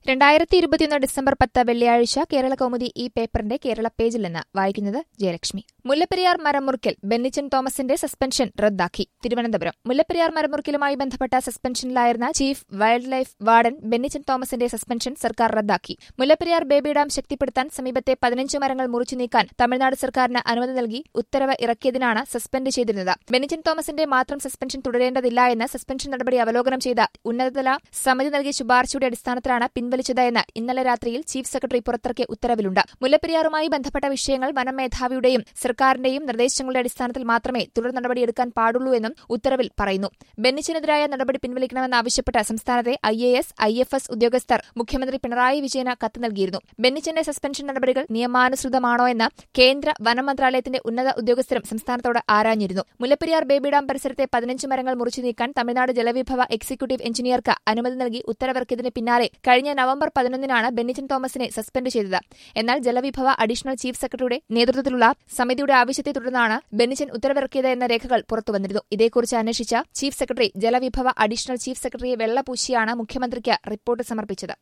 രണ്ടായിരത്തി ഇരുപത്തിയൊന്ന് ഡിസംബർ പത്ത് വെള്ളിയാഴ്ച കേരള കൗമുദി ഈ പേപ്പറിന്റെ കേരള പേജിൽ നിന്ന് വായിക്കുന്നത് ജയലക്ഷ്മി മുല്ലപ്പെരിയാർ മരം മുറിക്കൽ ബെന്നിച്ചൻ തോമസിന്റെ സസ്പെൻഷൻ റദ്ദാക്കി തിരുവനന്തപുരം മുല്ലപ്പെരിയാർ മരം മുറിക്കലുമായി ബന്ധപ്പെട്ട സസ്പെൻഷനിലായിരുന്ന chief wild life warden Bennichan തോമസിന്റെ സസ്പെൻഷൻ സർക്കാർ റദ്ദാക്കി മുല്ലപ്പെരിയാർ ബേബി ഡാം ശക്തിപ്പെടുത്താൻ സമീപത്തെ പതിനഞ്ച് മരങ്ങൾ മുറിച്ചു നീക്കാൻ തമിഴ്നാട് സർക്കാരിന് അനുമതി നൽകി ഉത്തരവ് ഇറക്കിയതിനാണ് സസ്പെൻഡ് ചെയ്തിരുന്നത് ബെന്നിച്ചൻ തോമസിന്റെ മാത്രം സസ്പെൻഷൻ തുടരേണ്ടതില്ല എന്ന് സസ്പെൻഷൻ നടപടി അവലോകനം ചെയ്ത ഉന്നതതല സമിതി നൽകിയ ശുപാർശയുടെ അടിസ്ഥാനത്തിലാണ് പിൻവലിച്ചത് എന്ന് ഇന്നലെ രാത്രിയിൽ ചീഫ് സെക്രട്ടറി പുറത്തിറക്കിയ ഉത്തരവിലുണ്ട് മുല്ലപ്പെരിയാറുമായി ബന്ധപ്പെട്ട വിഷയങ്ങൾ വനം മേധാവിയുടെയും സർക്കാരിന്റെയും നിർദ്ദേശങ്ങളുടെ അടിസ്ഥാനത്തിൽ മാത്രമേ തുടർ നടപടിയെടുക്കാൻ പാടുള്ളൂ എന്നും ഉത്തരവിൽ പറയുന്നു ബെന്നിച്ചിനെതിരായ നടപടി പിൻവലിക്കണമെന്നാവശ്യപ്പെട്ട് സംസ്ഥാനത്തെ I A S I F S ഉദ്യോഗസ്ഥർ മുഖ്യമന്ത്രി പിണറായി വിജയന് കത്ത് നൽകിയിരുന്നു ബെന്നിച്ചന്റെ സസ്പെൻഷൻ നടപടികൾ നിയമാനുസൃതമാണോ എന്ന് കേന്ദ്ര വനം മന്ത്രാലയത്തിന്റെ ഉന്നത ഉദ്യോഗസ്ഥരും സംസ്ഥാനത്തോട് ആരാഞ്ഞിരുന്നു മുല്ലപ്പെരിയാർ ബേബി ഡാം പരിസരത്തെ പതിനഞ്ച് മരങ്ങൾ മുറിച്ചു നീക്കാൻ തമിഴ്നാട് ജലവിഭവ എക്സിക്യൂട്ടീവ് എഞ്ചിനീയർക്ക് അനുമതി നൽകി ഉത്തരവിറക്കിയതിന് പിന്നാലെ കഴിഞ്ഞ നവംബർ പതിനൊന്നിനാണ് ബെന്നിച്ചൻ തോമസിനെ സസ്പെൻഡ് ചെയ്തത് എന്നാൽ ജലവിഭവ അഡീഷണൽ ചീഫ് സെക്രട്ടറിയുടെ നേതൃത്വത്തിലുള്ള സമിതിയുടെ ആവശ്യത്തെ തുടർന്നാണ് ബെന്നിച്ചൻ ഉത്തരവിറക്കിയത് എന്ന രേഖകൾ പുറത്തുവന്നിരുന്നു ഇതേക്കുറിച്ച് അന്വേഷിച്ച ചീഫ് സെക്രട്ടറി ജലവിഭവ അഡീഷണൽ ചീഫ് സെക്രട്ടറിയെ വെള്ളപൂശിയാണ് മുഖ്യമന്ത്രിക്ക് റിപ്പോർട്ട് സമർപ്പിച്ചത്